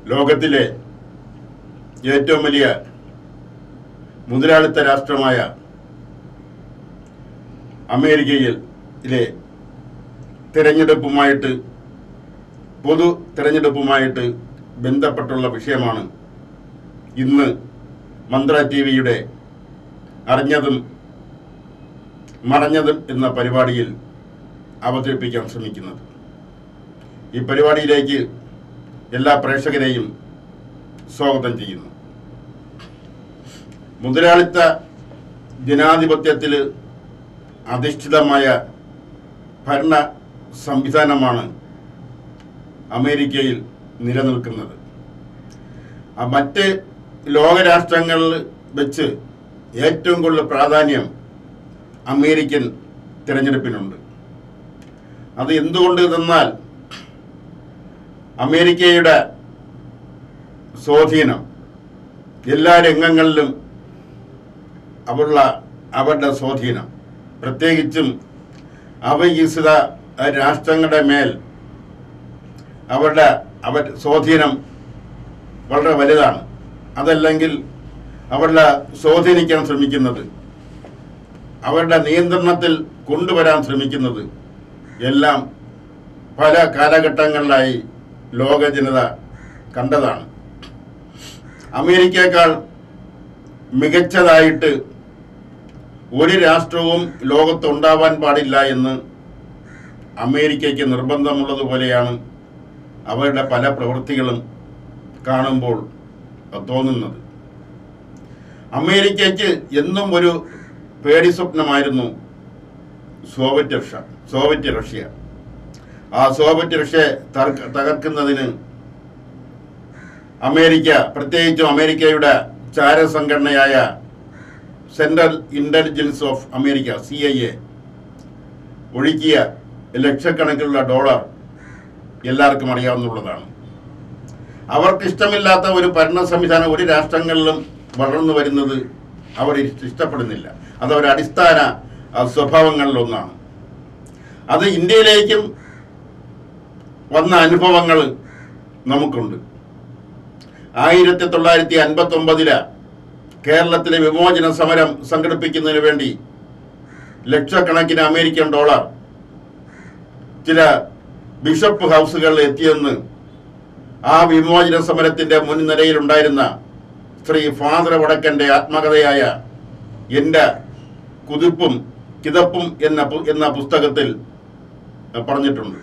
ലോകത്തിലെ ഏറ്റവും വലിയ മുതലാളിത്ത രാഷ്ട്രമായ അമേരിക്കയിലെ തിരഞ്ഞെടുപ്പുമായിട്ട് പൊതു തിരഞ്ഞെടുപ്പുമായിട്ട് ബന്ധപ്പെട്ടുള്ള വിഷയമാണ് ഇന്ന് മന്ത്ര ടി വിയുടെ അറിഞ്ഞതും മറഞ്ഞതും എന്ന പരിപാടിയിൽ അവതരിപ്പിക്കാൻ ശ്രമിക്കുന്നത് ഈ പരിപാടിയിലേക്ക് എല്ലാ പ്രേക്ഷകരെയും സ്വാഗതം ചെയ്യുന്നു മുതലാളിത്ത ജനാധിപത്യത്തിൽ അധിഷ്ഠിതമായ ഭരണ സംവിധാനമാണ് അമേരിക്കയിൽ നിലനിൽക്കുന്നത് ആ മറ്റ് ലോകരാഷ്ട്രങ്ങളിൽ വെച്ച് ഏറ്റവും കൂടുതൽ പ്രാധാന്യം അമേരിക്കൻ തിരഞ്ഞെടുപ്പിനുണ്ട് അത് എന്തുകൊണ്ട് എന്നാൽ അമേരിക്കയുടെ സ്വാധീനം എല്ലാ രംഗങ്ങളിലും അവരുടെ അവരുടെ സ്വാധീനം പ്രത്യേകിച്ചും അവികസിത രാഷ്ട്രങ്ങളുടെ മേൽ അവരുടെ അവർ സ്വാധീനം വളരെ വലുതാണ് അതല്ലെങ്കിൽ അവരുടെ സ്വാധീനിക്കാൻ ശ്രമിക്കുന്നത് അവരുടെ നിയന്ത്രണത്തിൽ കൊണ്ടുവരാൻ ശ്രമിക്കുന്നത് എല്ലാം പല കാലഘട്ടങ്ങളിലായി ലോക ജനത കണ്ടതാണ് അമേരിക്കയേക്കാൾ മികച്ചതായിട്ട് ഒരു രാഷ്ട്രവും ലോകത്തുണ്ടാവാൻ പാടില്ല എന്ന് അമേരിക്കയ്ക്ക് നിർബന്ധമുള്ളതുപോലെയാണ് അവരുടെ പല പ്രവൃത്തികളും കാണുമ്പോൾ തോന്നുന്നത് അമേരിക്കയ്ക്ക് എന്നും ഒരു പേടി സ്വപ്നമായിരുന്നു സോവിയറ്റ് റഷ്യ സോവിയറ്റ് റഷ്യ ആ സോവിയറ്റ് റഷ്യ തകർക്ക- തകർക്കുന്നതിന് അമേരിക്ക പ്രത്യേകിച്ചും അമേരിക്കയുടെ ചാരസംഘടനയായ central intelligence of America C I A ഒഴുക്കിയ ലക്ഷക്കണക്കിനുള്ള ഡോളർ എല്ലാവർക്കും അറിയാവുന്നതാണ് അവർക്ക് ഇഷ്ടമില്ലാത്ത ഒരു ഭരണ സംവിധാനം ഒരു രാഷ്ട്രങ്ങളിലും വളർന്നു വരുന്നത് അവർ ഇഷ്ട- ഇഷ്ടപ്പെടുന്നില്ല അത് അവരുടെ അടിസ്ഥാന ആ, സ്വഭാവങ്ങളിലൊന്നാണ് അത് ഇന്ത്യയിലേക്കും വന്ന അനുഭവങ്ങൾ നമുക്കുണ്ട് ആയിരത്തി തൊള്ളായിരത്തി അൻപത്തി ഒമ്പതില് കേരളത്തിലെ വിമോചന സമരം സംഘടിപ്പിക്കുന്നതിന് വേണ്ടി ലക്ഷക്കണക്കിന് അമേരിക്കൻ ഡോളർ ചില ബിഷപ്പ് ഹൗസുകളിൽ എത്തിയെന്ന് ആ വിമോചന സമരത്തിന്റെ മുൻനിരയിലുണ്ടായിരുന്ന ശ്രീ ഫാദർ വടക്കന്റെ ആത്മകഥയായ എൻ്റെ കുതിപ്പും കിതപ്പും എന്ന പു- എന്ന പുസ്തകത്തിൽ അഹ് പറഞ്ഞിട്ടുണ്ട്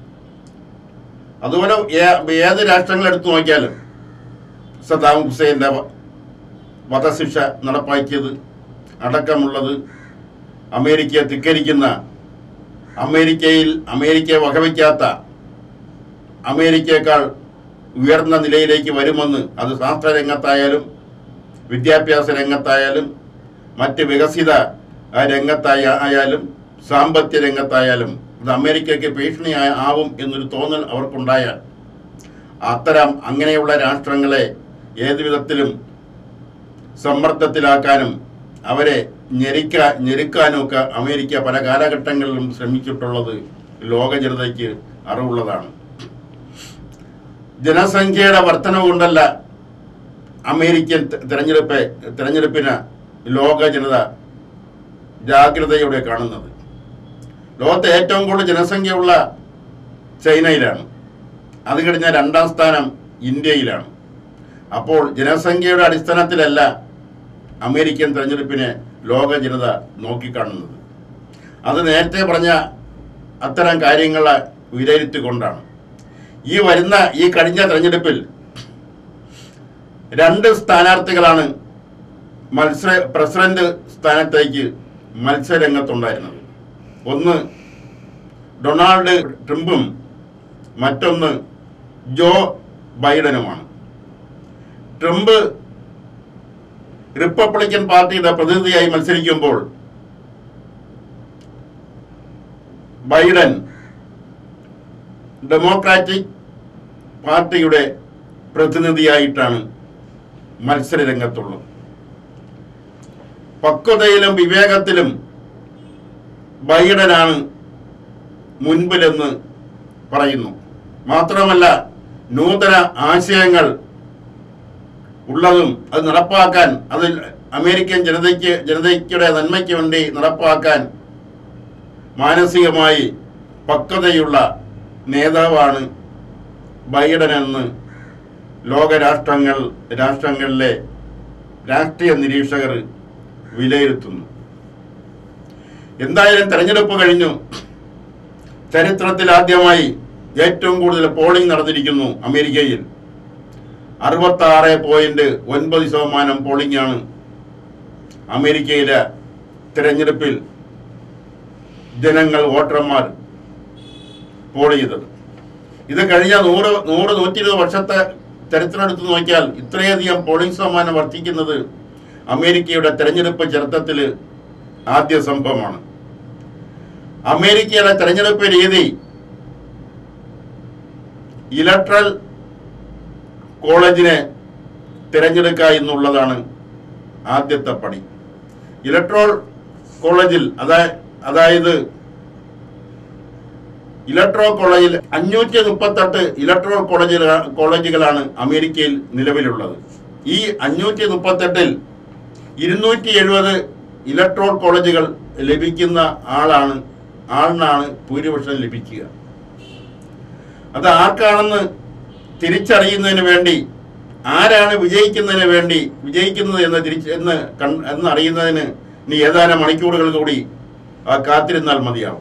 അതുപോലെ ഏ- ഏത് രാഷ്ട്രങ്ങൾ എടുത്തു നോക്കിയാലും സദ്ദാം ഹുസൈൻ്റെ വ- വധശിക്ഷ നടപ്പാക്കിയത് അടക്കമുള്ളത് അമേരിക്കയെ ധിക്കരിക്കുന്ന അമേരിക്കയിൽ അമേരിക്കയെ വകവയ്ക്കാത്ത അമേരിക്കയേക്കാൾ ഉയർന്ന നിലയിലേക്ക് വരുമെന്ന് അത് ശാസ്ത്ര രംഗത്തായാലും വിദ്യാഭ്യാസ രംഗത്തായാലും മറ്റ് വികസിത ആ, രംഗത്തായ ആയാലും സാമ്പത്തിക രംഗത്തായാലും ഇത് അമേരിക്കയ്ക്ക് ഭീഷണി ആ- ആവും എന്നൊരു തോന്നൽ അവർക്കുണ്ടായാൽ അത്തരം അങ്ങനെയുള്ള രാഷ്ട്രങ്ങളെ ഏതു വിധത്തിലും സമ്മർദ്ദത്തിലാക്കാനും അവരെ ഞെരിക്ക ഞെരുക്കാനും ഒക്കെ അമേരിക്ക പല കാലഘട്ടങ്ങളിലും ശ്രമിച്ചിട്ടുള്ളത് ലോക ജനതയ്ക്ക് അറിവുള്ളതാണ് ജനസംഖ്യയുടെ വർധനവ് കൊണ്ടല്ല അമേരിക്കൻ തെ- തെരഞ്ഞെടുപ്പ് തെരഞ്ഞെടുപ്പിന് ലോക ജനത ജാഗ്രതയോടെ കാണുന്നത് ലോകത്തെ ഏറ്റവും കൂടുതൽ ജനസംഖ്യയുള്ള ചൈനയിലാണ് അത് കഴിഞ്ഞാൽ രണ്ടാം സ്ഥാനം ഇന്ത്യയിലാണ് അപ്പോൾ ജനസംഖ്യയുടെ അടിസ്ഥാനത്തിലല്ല അമേരിക്കൻ തെരഞ്ഞെടുപ്പിനെ ലോക ജനത നോക്കിക്കാണുന്നത് അത് നേരത്തെ പറഞ്ഞ അത്തരം കാര്യങ്ങളെ വിലയിരുത്തിക്കൊണ്ടാണ് ഈ വരുന്ന ഈ കഴിഞ്ഞ തെരഞ്ഞെടുപ്പിൽ രണ്ട് സ്ഥാനാർത്ഥികളാണ് മത്സര പ്രസിഡന്റ് സ്ഥാനത്തേക്ക് മത്സരരംഗത്തുണ്ടായിരുന്നത് ഒന്ന് ഡൊണാൾഡ് ട്രംപും മറ്റൊന്ന് ജോ ബൈഡനുമാണ് ട്രംപ് റിപ്പബ്ലിക്കൻ പാർട്ടിയുടെ പ്രതിനിധിയായി മത്സരിക്കുമ്പോൾ ബൈഡൻ ഡെമോക്രാറ്റിക് പാർട്ടിയുടെ പ്രതിനിധിയായിട്ടാണ് മത്സര രംഗത്തുള്ളത് പക്വതയിലും വിവേകത്തിലും ബൈഡനാണ് മുൻപിലെന്ന് പറയുന്നു മാത്രമല്ല നൂതന ആശയങ്ങൾ ഉള്ളതും അത് നടപ്പാക്കാൻ അതിൽ അമേരിക്കൻ ജനതയ്ക്ക് ജനതയ്ക്കുടെ നന്മയ്ക്ക് വേണ്ടി നടപ്പാക്കാൻ മാനസികമായി പക്വതയുള്ള നേതാവാണ് ബൈഡൻ എന്ന് ലോകരാഷ്ട്രങ്ങൾ രാഷ്ട്രങ്ങളിലെ രാഷ്ട്രീയ നിരീക്ഷകർ വിലയിരുത്തുന്നു എന്തായാലും തെരഞ്ഞെടുപ്പ് കഴിഞ്ഞു ചരിത്രത്തിൽ ആദ്യമായി ഏറ്റവും കൂടുതൽ പോളിംഗ് നടന്നിരിക്കുന്നു അമേരിക്കയിൽ അറുപത്തി ആറ് പോയിന്റ് ഒൻപത് ശതമാനം പോളിംഗ് ആണ് അമേരിക്കയിലെ തിരഞ്ഞെടുപ്പിൽ ജനങ്ങൾ വോട്ടർമാർ പോൾ ചെയ്തത് ഇത് കഴിഞ്ഞ നൂറ് നൂറ് നൂറ്റി ഇരുപത് വർഷത്തെ ചരിത്രം എടുത്തു നോക്കിയാൽ ഇത്രയധികം പോളിംഗ് ശതമാനം വർദ്ധിക്കുന്നത് അമേരിക്കയുടെ തെരഞ്ഞെടുപ്പ് ചരിത്രത്തിൽ ആദ്യ സംഭവമാണ് അമേരിക്കയുടെ തെരഞ്ഞെടുപ്പ് രീതി ഇലക്ട്രൽ കോളേജിനെ തിരഞ്ഞെടുക്കുക എന്നുള്ളതാണ് ആദ്യത്തെ പണി ഇലക്ട്രോൾ കോളേജിൽ അതാ അതായത് ഇലക്ട്രോ കോളേജിൽ അഞ്ഞൂറ്റി മുപ്പത്തെട്ട് ഇലക്ട്രോ കോളേജ് കോളേജുകളാണ് അമേരിക്കയിൽ നിലവിലുള്ളത് ഈ അഞ്ഞൂറ്റി മുപ്പത്തെട്ടിൽ ഇരുന്നൂറ്റി എഴുപത് ഇലക്ട്രോൾ കോളേജുകൾ ലഭിക്കുന്ന ആളാണ് ആളിനാണ് ഭൂരിപക്ഷം ലഭിക്കുക അത് ആർക്കാണെന്ന് തിരിച്ചറിയുന്നതിന് വേണ്ടി ആരാണ് വിജയിക്കുന്നതിന് വേണ്ടി വിജയിക്കുന്നത് എന്ന് തിരിച്ച് എന്ന് കൺ എന്ന് അറിയുന്നതിന് ഇനി ഏതാനും മണിക്കൂറുകൾ കൂടി ആ, കാത്തിരുന്നാൽ മതിയാവും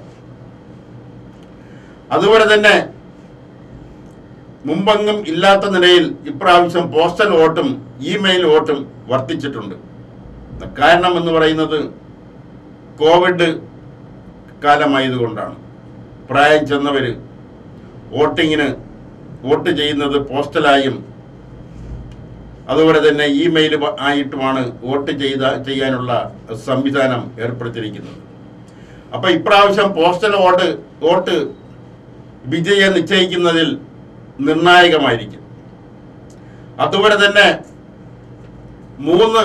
അതുപോലെ തന്നെ മുമ്പെങ്ങും ഇല്ലാത്ത നിലയിൽ ഇപ്രാവശ്യം പോസ്റ്റൽ വോട്ടും ഇമെയിൽ വോട്ടും വർദ്ധിച്ചിട്ടുണ്ട് കാരണം എന്ന് പറയുന്നത് കോവിഡ് കാലമായതുകൊണ്ടാണ് പ്രായം ചെന്നവർ വോട്ടിങ്ങിന് വോട്ട് ചെയ്യുന്നത് പോസ്റ്റലായും അതുപോലെ തന്നെ ഇമെയിൽ ആയിട്ടുമാണ് വോട്ട് ചെയ്ത ചെയ്യാനുള്ള സംവിധാനം ഏർപ്പെടുത്തിയിരിക്കുന്നത് അപ്പൊ ഇപ്രാവശ്യം പോസ്റ്റൽ വോട്ട് വോട്ട് വിജയം നിശ്ചയിക്കുന്നതിൽ നിർണായകമായിരിക്കും അതുപോലെ തന്നെ മൂന്ന്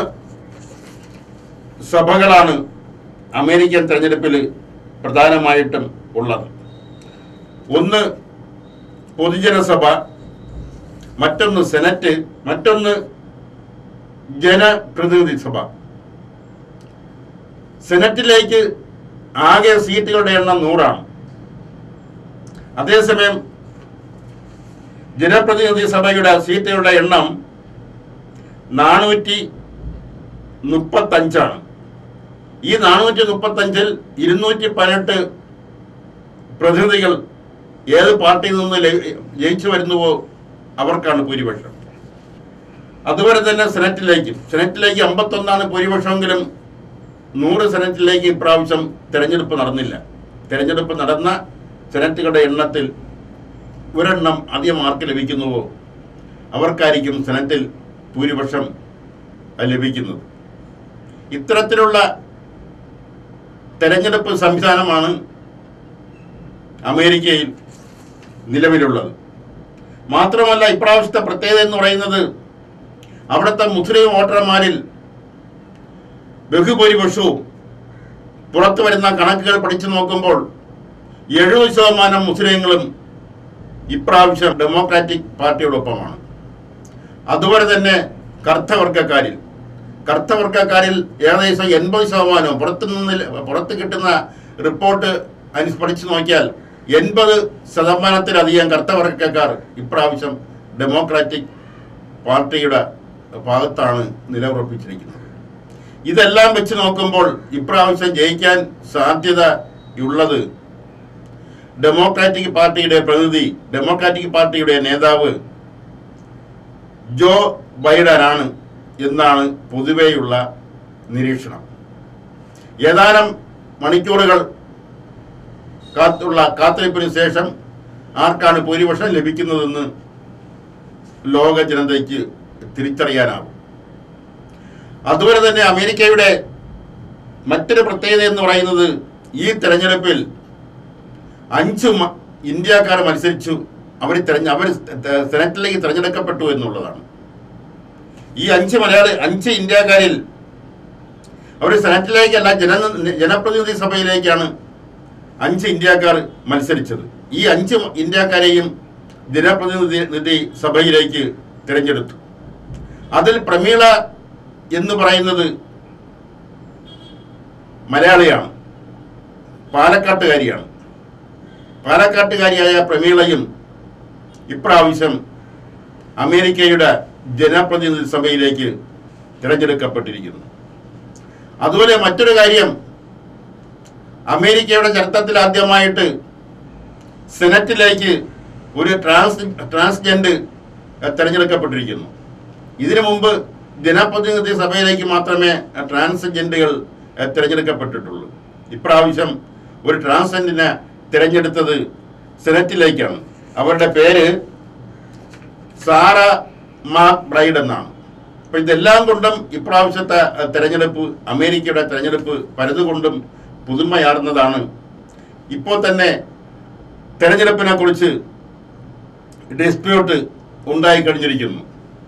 സഭകളാണ് അമേരിക്കൻ തെരഞ്ഞെടുപ്പിൽ പ്രധാനമായിട്ടും ഉള്ളത് ഒന്ന് പൊതുജനസഭ മറ്റൊന്ന് സെനറ്റ് മറ്റൊന്ന് ജനപ്രതിനിധി സഭ സെനറ്റിലേക്ക് ആകെ സീറ്റുകളുടെ എണ്ണം നൂറാണ് അതേസമയം ജനപ്രതിനിധി സഭയുടെ സീറ്റുകളുടെ എണ്ണം നാനൂറ്റി മുപ്പത്തഞ്ചാണ് ഈ നാനൂറ്റി മുപ്പത്തഞ്ചിൽ ഇരുന്നൂറ്റി പതിനെട്ട് പ്രതിനിധികൾ ഏത് പാർട്ടിയിൽ നിന്ന് ല- ജയിച്ചു വരുന്നുവോ അവർക്കാണ് ഭൂരിപക്ഷം അതുപോലെ തന്നെ സെനറ്റിലേക്ക് സെനറ്റിലേക്ക് അമ്പത്തൊന്നാണ് ഭൂരിപക്ഷമെങ്കിലും നൂറ് സെനറ്റിലേക്ക് ഇപ്രാവശ്യം തെരഞ്ഞെടുപ്പ് നടന്നില്ല തെരഞ്ഞെടുപ്പ് നടന്ന സെനറ്റുകളുടെ എണ്ണത്തിൽ ഒരെണ്ണം അധികം ആർക്ക് ലഭിക്കുന്നുവോ അവർക്കായിരിക്കും സെനറ്റിൽ ഭൂരിപക്ഷം ലഭിക്കുന്നത് ഇത്തരത്തിലുള്ള തെരഞ്ഞെടുപ്പ് സംവിധാനമാണ് അമേരിക്കയിൽ നിലവിലുള്ളത് മാത്രമല്ല ഇപ്രാവശ്യത്തെ പ്രത്യേകത എന്ന് പറയുന്നത് അവിടുത്തെ മുസ്ലിം വോട്ടർമാരിൽ ബഹുഭൂരിപക്ഷവും പുറത്തു വരുന്ന കണക്കുകൾ പഠിച്ചു നോക്കുമ്പോൾ എഴുപത് ശതമാനം മുസ്ലിങ്ങളും ഇപ്രാവശ്യം ഡെമോക്രാറ്റിക് പാർട്ടിയോടൊപ്പമാണ് അതുപോലെ തന്നെ കർത്തവർഗക്കാരിൽ കർത്തവർഗക്കാരിൽ ഏകദേശം എൺപത് ശതമാനവും പുറത്തു നിന്ന് പുറത്ത് കിട്ടുന്ന റിപ്പോർട്ട് അനു പഠിച്ചു നോക്കിയാൽ എൺപത് ശതമാനത്തിലധികം കർത്തവർഗക്കാർ ഇപ്രാവശ്യം ഡെമോക്രാറ്റിക് പാർട്ടിയുടെ ഭാഗത്താണ് നിലയുറപ്പിച്ചിരിക്കുന്നത് ഇതെല്ലാം വെച്ച് നോക്കുമ്പോൾ ഇപ്രാവശ്യം ജയിക്കാൻ സാധ്യതയുള്ളത് ഡെമോക്രാറ്റിക് പാർട്ടിയുടെ പ്രതിനിധി ഡെമോക്രാറ്റിക് പാർട്ടിയുടെ നേതാവ് ജോ ബൈഡനാണ് എന്നാണ് പൊതുവെയുള്ള നിരീക്ഷണം ഏതാനും മണിക്കൂറുകൾ കാത്തുള്ള കാത്തിരിപ്പിന് ശേഷം ആർക്കാണ് ഭൂരിപക്ഷം ലഭിക്കുന്നതെന്ന് ലോക ജനതയ്ക്ക് തിരിച്ചറിയാനാവും അതുപോലെ തന്നെ അമേരിക്കയുടെ മറ്റൊരു പ്രത്യേകത എന്ന് പറയുന്നത് ഈ തെരഞ്ഞെടുപ്പിൽ അഞ്ച് മ- ഇന്ത്യക്കാർ മത്സരിച്ചു അവർ തെരഞ്ഞ അവർ സെനറ്റിലേക്ക് തിരഞ്ഞെടുക്കപ്പെട്ടു എന്നുള്ളതാണ് ഈ അഞ്ച് മലയാളി അഞ്ച് ഇന്ത്യക്കാരിൽ അവർ സെനറ്റിലേക്കല്ല ജന ജനപ്രതിനിധി സഭയിലേക്കാണ് അഞ്ച് ഇന്ത്യക്കാർ മത്സരിച്ചത് ഈ അഞ്ച് ഇന്ത്യക്കാരെയും ജനപ്രതിനിധി നിധി സഭയിലേക്ക് തിരഞ്ഞെടുത്തു അതിൽ പ്രമീള എന്ന് പറയുന്നത് മലയാളിയാണ് പാലക്കാട്ടുകാരിയാണ് പാലക്കാട്ടുകാരിയായ പ്രമീളയും ഇപ്രാവശ്യം അമേരിക്കയുടെ ജനപ്രതിനിധി സഭയിലേക്ക് തിരഞ്ഞെടുക്കപ്പെട്ടിരിക്കുന്നു അതുപോലെ മറ്റൊരു കാര്യം അമേരിക്കയുടെ ചരിത്രത്തിൽ ആദ്യമായിട്ട് സെനറ്റിലേക്ക് ഒരു ട്രാൻസ് ട്രാൻസ്ജെൻഡ് തിരഞ്ഞെടുക്കപ്പെട്ടിരിക്കുന്നു ഇതിനു മുമ്പ് ജനപ്രതിനിധി സഭയിലേക്ക് മാത്രമേ ട്രാൻസ്ജെൻഡുകൾ തിരഞ്ഞെടുക്കപ്പെട്ടിട്ടുള്ളൂ ഇപ്രാവശ്യം ഒരു ട്രാൻസ്ജെൻഡിനെ തിരഞ്ഞെടുത്തത് സെനറ്റിലേക്കാണ് അവരുടെ പേര് സാറ മാർക്ക് ബ്രൈഡ് എന്നാണ് അപ്പൊ ഇതെല്ലാം കൊണ്ടും ഇപ്രാവശ്യത്തെ അഹ്, തെരഞ്ഞെടുപ്പ് അമേരിക്കയുടെ തെരഞ്ഞെടുപ്പ് പലതുകൊണ്ടും പുതുമയാർന്നതാണ് ഇപ്പോൾ തന്നെ തെരഞ്ഞെടുപ്പിനെ കുറിച്ച് ഡിസ്പ്യൂട്ട് ഉണ്ടായി കഴിഞ്ഞിരിക്കുന്നു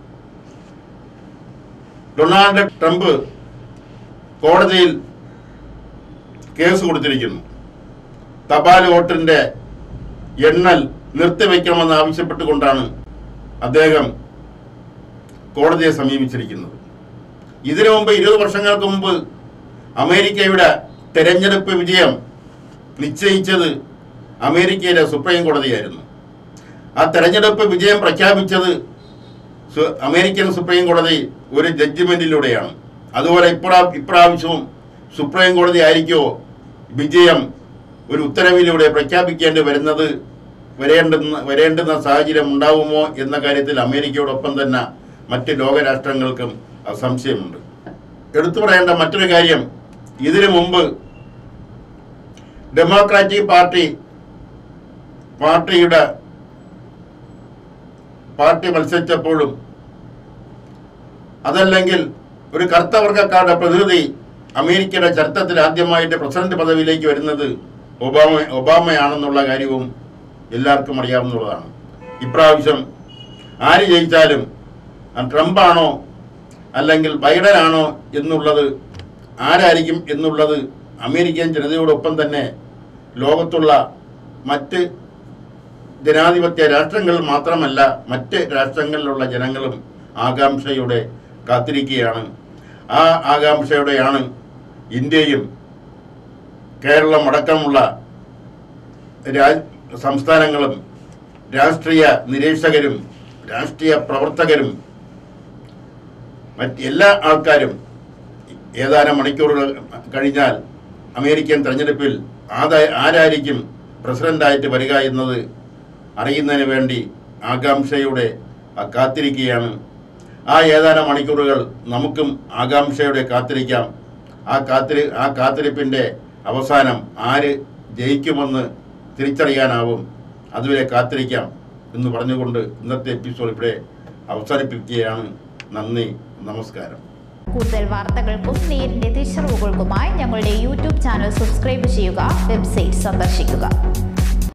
ഡൊണാൾഡ് ട്രംപ് കോടതിയിൽ കേസ് കൊടുത്തിരിക്കുന്നു തപാൽ വോട്ടിന്റെ എണ്ണൽ നിർത്തിവെക്കണമെന്ന് ആവശ്യപ്പെട്ടുകൊണ്ടാണ് അദ്ദേഹം കോടതിയെ സമീപിച്ചിരിക്കുന്നത് ഇതിനു മുമ്പ് ഇരുപത് വർഷങ്ങൾക്ക് മുമ്പ് അമേരിക്കയുടെ തെരഞ്ഞെടുപ്പ് വിജയം നിശ്ചയിച്ചത് അമേരിക്കയിലെ സുപ്രീം കോടതിയായിരുന്നു ആ തെരഞ്ഞെടുപ്പ് വിജയം പ്രഖ്യാപിച്ചത് സു- അമേരിക്കൻ സുപ്രീം കോടതി ഒരു ജഡ്ജിമെന്റിലൂടെയാണ് അതുപോലെ ഇപ്രാ ഇപ്രാവശ്യവും സുപ്രീം കോടതി ആയിരിക്കുമോ വിജയം ഒരു ഉത്തരവിലൂടെ പ്രഖ്യാപിക്കേണ്ടി വരുന്നത് വരേണ്ടുന്ന വരേണ്ടുന്ന സാഹചര്യം ഉണ്ടാവുമോ എന്ന കാര്യത്തിൽ അമേരിക്കയോടൊപ്പം തന്നെ മറ്റ് ലോകരാഷ്ട്രങ്ങൾക്കും ആ സംശയമുണ്ട് എടുത്തു പറയേണ്ട മറ്റൊരു കാര്യം ഇതിനു മുമ്പ് ഡെമോക്രാറ്റിക് പാർട്ടി പാർട്ടിയുടെ പാർട്ടി മത്സരിച്ചപ്പോഴും അതല്ലെങ്കിൽ ഒരു കർത്തവർഗക്കാരുടെ പ്രതിനിധി അമേരിക്കയുടെ ചരിത്രത്തിൽ ആദ്യമായിട്ട് പ്രസിഡന്റ് പദവിയിലേക്ക് വരുന്നത് ഒബാമ ഒബാമയാണെന്നുള്ള കാര്യവും എല്ലാവർക്കും അറിയാവുന്നതാണ് ഇപ്രാവശ്യം ആര് ജയിച്ചാലും ആ ട്രംപാണോ അല്ലെങ്കിൽ ബൈഡൻ ആണോ എന്നുള്ളത് ആരായിരിക്കും എന്നുള്ളത് അമേരിക്കൻ ജനതയോടൊപ്പം തന്നെ ലോകത്തുള്ള മറ്റ് ജനാധിപത്യ രാഷ്ട്രങ്ങൾ മാത്രമല്ല മറ്റ് രാഷ്ട്രങ്ങളിലുള്ള ജനങ്ങളും ആകാംക്ഷയോടെ കാത്തിരിക്കുകയാണ് ആ ആകാംക്ഷയോടെയാണ് ഇന്ത്യയും കേരളം അടക്കമുള്ള രാ- സംസ്ഥാനങ്ങളും രാഷ്ട്രീയ നിരീക്ഷകരും രാഷ്ട്രീയ പ്രവർത്തകരും മറ്റ് എല്ലാ ആൾക്കാരും ഏതാനും മണിക്കൂറുകൾ കഴിഞ്ഞാൽ അമേരിക്കൻ തെരഞ്ഞെടുപ്പിൽ ആദാ ആരായിരിക്കും പ്രസിഡന്റായിട്ട് വരിക എന്നത് അറിയുന്നതിന് വേണ്ടി ആകാംക്ഷയോടെ ആ കാത്തിരിക്കുകയാണ് ആ ഏതാനും മണിക്കൂറുകൾ നമുക്കും ആകാംക്ഷയോടെ കാത്തിരിക്കാം ആ കാത്തിരി ആ കാത്തിരിപ്പിൻ്റെ അവസാനം ആര് ജയിക്കുമെന്ന് തിരിച്ചറിയാനാവും അതുവരെ കാത്തിരിക്കാം എന്ന് പറഞ്ഞുകൊണ്ട് ഇന്നത്തെ എപ്പിസോഡ് ഇവിടെ അവസാനിപ്പിക്കുകയാണ് നന്ദി നമസ്കാരം കൂടുതൽ വാർത്തകൾക്കും നേരിന്റെ തിരിച്ചറിവുകൾക്കുമായി ഞങ്ങളുടെ യൂട്യൂബ് ചാനൽ സബ്സ്ക്രൈബ് ചെയ്യുക വെബ്സൈറ്റ് സന്ദർശിക്കുക